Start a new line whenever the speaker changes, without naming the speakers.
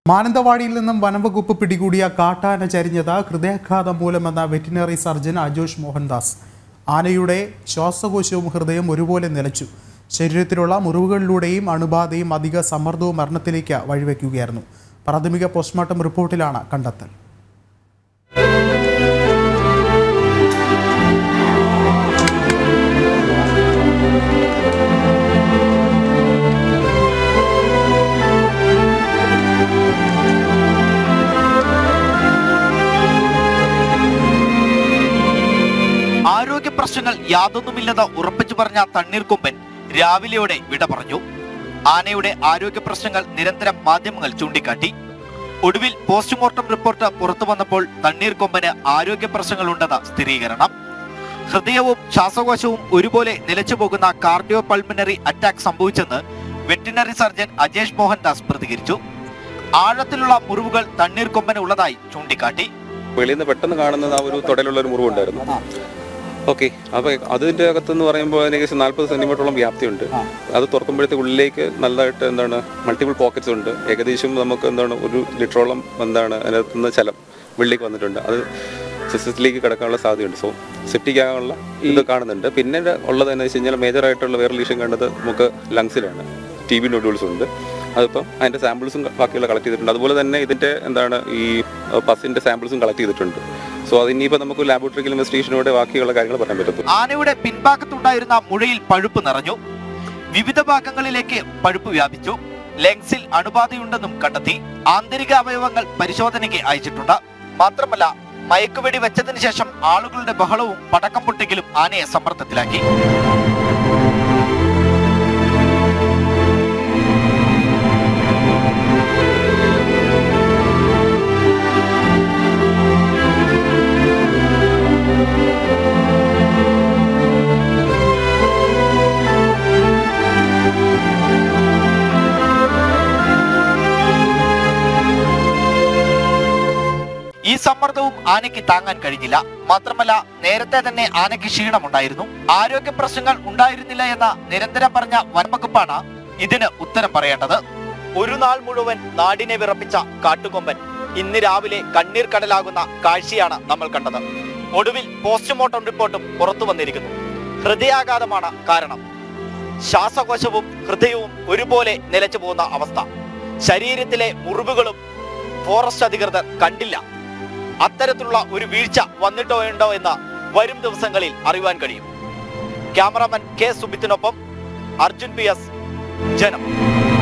മാനന്തവാടിയിൽ നിന്നും വനംവകുപ്പ് പിടികൂടിയ കാട്ടാന ചരിഞ്ഞത് ഹൃദയാഘാതം മൂലമെന്ന വെറ്റിനറി സർജൻ അജോഷ് മോഹൻദാസ് ആനയുടെ ശ്വാസകോശവും ഹൃദയം ഒരുപോലെ നിലച്ചു ശരീരത്തിലുള്ള മുറിവുകളിലൂടെയും അണുബാധയും അധിക സമ്മർദ്ദവും മരണത്തിലേക്ക് വഴിവെക്കുകയായിരുന്നു പ്രാഥമിക പോസ്റ്റ്മോർട്ടം റിപ്പോർട്ടിലാണ് കണ്ടെത്തൽ
ആരോഗ്യ പ്രശ്നങ്ങൾ യാതൊന്നുമില്ലെന്ന് ഉറപ്പിച്ചു പറഞ്ഞ തണ്ണീർക്കൊമ്പൻ രാവിലെയോടെ വിട പറഞ്ഞു ആനയുടെ ആരോഗ്യ പ്രശ്നങ്ങൾ നിരന്തരം മാധ്യമങ്ങൾ ചൂണ്ടിക്കാട്ടി ഒടുവിൽ പോസ്റ്റ്മോർട്ടം റിപ്പോർട്ട് പുറത്തു വന്നപ്പോൾ തണ്ണീർക്കൊമ്പന് ആരോഗ്യ പ്രശ്നങ്ങളുണ്ടെന്ന് സ്ഥിരീകരണം ഹൃദയവും ശ്വാസകോശവും ഒരുപോലെ നിലച്ചു പോകുന്ന കാർഡിയോ പൾമിനറി അറ്റാക്ക് സംഭവിച്ചെന്ന് വെറ്റിനറി സർജൻ അജേഷ് മോഹൻദാസ് പ്രതികരിച്ചു ആഴത്തിലുള്ള മുറിവുകൾ തണ്ണീർക്കൊമ്പന് ഉള്ളതായി ചൂണ്ടിക്കാട്ടി
വെളിയിൽ നിന്ന് പെട്ടെന്ന് കാണുന്നത് ആ ഒരു തുടയിലുള്ള ഒരു മുറിവുണ്ടായിരുന്നു ഓക്കെ അപ്പൊ അതിന്റെ അകത്തെന്ന് പറയുമ്പോൾ ഏകദേശം നാല്പത് സെന്റിമീറ്ററോളം വ്യാപ്തിയുണ്ട് അത് തുറക്കുമ്പോഴത്തെ ഉള്ളിലേക്ക് നല്ലതായിട്ട് എന്താണ് മൾട്ടിപ്പിൾ പോക്കറ്റ്സ് ഉണ്ട് ഏകദേശം നമുക്ക് എന്താണ് ഒരു ലിറ്ററോളം എന്താണ് അതിനകത്ത് നിന്ന് ചലം വെള്ളിലേക്ക് വന്നിട്ടുണ്ട് അത് സിസ്റ്റത്തിലേക്ക് കിടക്കാനുള്ള സാധ്യതയുണ്ട് സോ സെപ്റ്റിക് ആകാനുള്ള ഇത് കാണുന്നുണ്ട് പിന്നെ ഉള്ളത് എന്ന് വെച്ച് കഴിഞ്ഞാൽ മേജർ ആയിട്ടുള്ള വേറെ ലീഷൻ കണ്ടത് നമുക്ക് ലങ്സിലാണ് ടി ബി നോഡ്യൂൾസ് ഉണ്ട് അതിപ്പം അതിന്റെ സാമ്പിൾസും ബാക്കിയുള്ള കളക്ട് ചെയ്തിട്ടുണ്ട് അതുപോലെ തന്നെ ഇതിന്റെ എന്താണ് ഈ പസിന്റെ സാമ്പിൾസും കളക്ട് ചെയ്തിട്ടുണ്ട് സോ അത് ഇനിയിപ്പോൾ നമുക്ക് ലാബോറട്ടറിക്കൽ ഇൻവെസ്റ്റിഗേഷനോടെ ബാക്കിയുള്ള കാര്യങ്ങൾ പറയാൻ പറ്റത്തുള്ളൂ
ആനയുടെ പിൻഭാഗത്തുണ്ടായിരുന്ന മുഴയിൽ പഴുപ്പ് നിറഞ്ഞു വിവിധ ഭാഗങ്ങളിലേക്ക് പഴുപ്പ് വ്യാപിച്ചു ലെങ്സിൽ അണുബാധയുണ്ടെന്നും കണ്ടെത്തി ആന്തരിക അവയവങ്ങൾ പരിശോധനയ്ക്ക് അയച്ചിട്ടുണ്ട് മാത്രമല്ല മയക്കുവെടി വെച്ചതിന് ശേഷം ആളുകളുടെ ബഹളവും പടക്കം പൊട്ടിക്കലും ആനയെ സമ്മർദ്ദത്തിലാക്കി ഈ സമ്മർദ്ദവും ആനയ്ക്ക് താങ്ങാൻ കഴിഞ്ഞില്ല മാത്രമല്ല നേരത്തെ തന്നെ ആനയ്ക്ക് ക്ഷീണമുണ്ടായിരുന്നു ആരോഗ്യ പ്രശ്നങ്ങൾ ഉണ്ടായിരുന്നില്ല എന്ന നിരന്തരം പറഞ്ഞ വനംവകുപ്പാണ് ഇതിന് ഉത്തരം പറയേണ്ടത് ഒരു നാൾ മുഴുവൻ നാടിനെ വിറപ്പിച്ച കാട്ടുകൊമ്പൻ ഇന്ന് രാവിലെ കണ്ണീർ കടലാകുന്ന കാഴ്ചയാണ് നമ്മൾ കണ്ടത് ഒടുവിൽ പോസ്റ്റ്മോർട്ടം റിപ്പോർട്ടും പുറത്തു വന്നിരിക്കുന്നു ഹൃദയാഘാതമാണ് കാരണം ശ്വാസകോശവും ഹൃദയവും ഒരുപോലെ നിലച്ചു പോകുന്ന അവസ്ഥ ശരീരത്തിലെ മുറിവുകളും ഫോറസ്റ്റ് അധികൃതർ കണ്ടില്ല അത്തരത്തിലുള്ള ഒരു വീഴ്ച വന്നിട്ടോ ഉണ്ടോ എന്ന് വരും ദിവസങ്ങളിൽ അറിയുവാൻ കഴിയും ക്യാമറാമാൻ കെ സുബിത്തിനൊപ്പം അർജുൻ പി എസ് ജനം